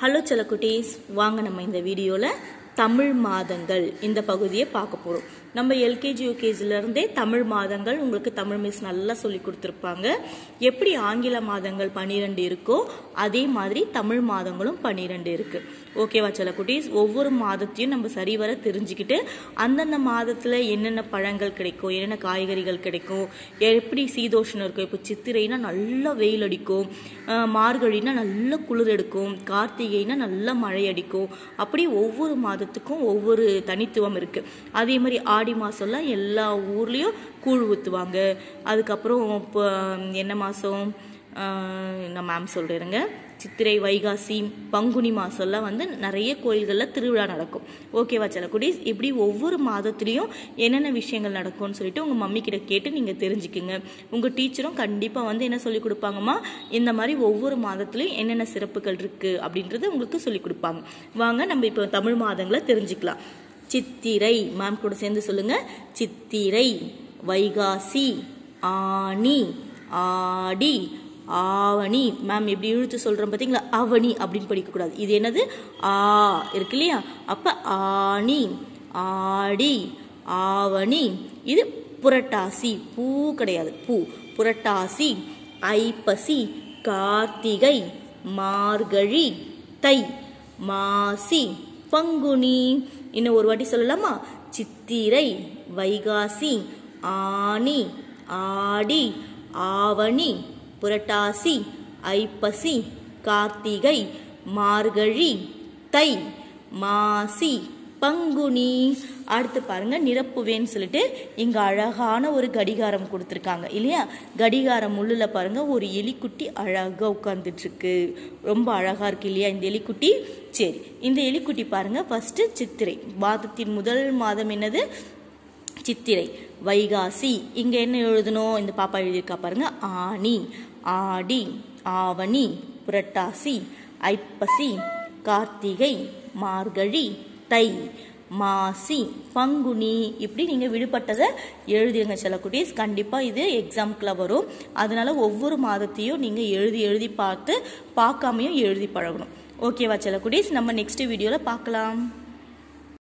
hello செல்லக்குட்டீஸ் வாங்க நம்ம இந்த வீடியோவில் தமிழ் மாதங்கள் இந்த பகுதியை பார்க்க போகிறோம் நம்ம எல்கேஜி யூகேஜிலேருந்தே தமிழ் மாதங்கள் உங்களுக்கு தமிழ் மிஸ் நல்லா சொல்லி கொடுத்துருப்பாங்க எப்படி ஆங்கில மாதங்கள் பன்னிரெண்டு இருக்கோ அதே மாதிரி தமிழ் மாதங்களும் பன்னிரெண்டு இருக்குது ஓகேவா செல்லக்குட்டீஸ் ஒவ்வொரு மாதத்தையும் நம்ம சரிவர தெரிஞ்சுக்கிட்டு அந்தந்த மாதத்தில் என்னென்ன பழங்கள் கிடைக்கும் என்னென்ன காய்கறிகள் கிடைக்கும் எப்படி சீதோஷணம் இருக்கும் இப்போ சித்திரைனா நல்லா வெயில் அடிக்கும் அஹ் மார்கழினா நல்ல குளிர் எடுக்கும் கார்த்திகைனா நல்லா மழை அடிக்கும் அப்படி ஒவ்வொரு மாதத்துக்கும் ஒவ்வொரு தனித்துவம் இருக்குது அதே மாதிரி ஆடி மாதம்லாம் எல்லா ஊர்லேயும் கூழ் ஊற்றுவாங்க அதுக்கப்புறம் இப்போ என்ன மாதம் நான் மேம் சொல்கிறேங்க சித்திரை வைகாசி பங்குனி மாதம்லாம் வந்து நிறைய கோயில்களில் திருவிழா நடக்கும் ஓகேவா செல்லக்குடீஸ் இப்படி ஒவ்வொரு மாதத்துலேயும் என்னென்ன விஷயங்கள் நடக்கும்னு சொல்லிட்டு உங்கள் மம்மி கிட்ட கேட்டு நீங்கள் தெரிஞ்சுக்குங்க உங்கள் டீச்சரும் கண்டிப்பாக வந்து என்ன சொல்லி கொடுப்பாங்கம்மா இந்த மாதிரி ஒவ்வொரு மாதத்துலேயும் என்னென்ன சிறப்புகள் இருக்குது அப்படின்றது உங்களுக்கு சொல்லி கொடுப்பாங்க வாங்க நம்ம இப்போ தமிழ் மாதங்களை தெரிஞ்சுக்கலாம் சித்திரை மேம் கூட சேர்ந்து சொல்லுங்க சித்திரை வைகாசி ஆனி ஆடி ஆவணி மேம் எப்படி இழுத்து சொல்கிறோம் பார்த்தீங்களா அவனி அப்படின்னு படிக்கக்கூடாது இது என்னது ஆ இருக்கு இல்லையா அப்போ ஆனி ஆடி ஆவணி இது புரட்டாசி பூ கிடையாது பூ புரட்டாசி ஐப்பசி கார்த்திகை மார்கழி தை மாசி பங்குனி இன்னும் ஒரு வாட்டி சொல்லலாமா சித்திரை வைகாசி ஆனி ஆடி ஆவணி புரட்டாசி ஐப்பசி கார்த்திகை மார்கழி தை மாசி பங்குனி அடுத்து பாருங்க நிரப்புவேன்னு சொல்லிட்டு இங்க அழகான ஒரு கடிகாரம் கொடுத்துருக்காங்க இல்லையா கடிகாரம் முள்ளுல பாருங்க ஒரு எலிக்குட்டி அழகா உட்கார்ந்துட்டு இருக்கு ரொம்ப அழகா இருக்கு இல்லையா இந்த எலிக்குட்டி சரி இந்த எலிக்குட்டி பாருங்க ஃபர்ஸ்ட் சித்திரை மாதத்தின் முதல் மாதம் என்னது சித்திரை வைகாசி இங்க என்ன எழுதணும் இந்த பாப்பா எழுதியிருக்கா பாருங்க ஆனி ஆடி ஆவணி புரட்டாசி ஐப்பசி கார்த்திகை மார்கழி தை மாசி பங்குனி இப்படி நீங்கள் விடுபட்டதை எழுதிடுங்க சில குட்டீஸ் கண்டிப்பாக இது எக்ஸாம்க்குள்ள வரும் அதனால ஒவ்வொரு மாதத்தையும் நீங்கள் எழுதி எழுதி பார்த்து பார்க்காமையும் எழுதி பழகணும் ஓகேவா சில குட்டீஸ் நம்ம நெக்ஸ்ட் வீடியோவில் பார்க்கலாம்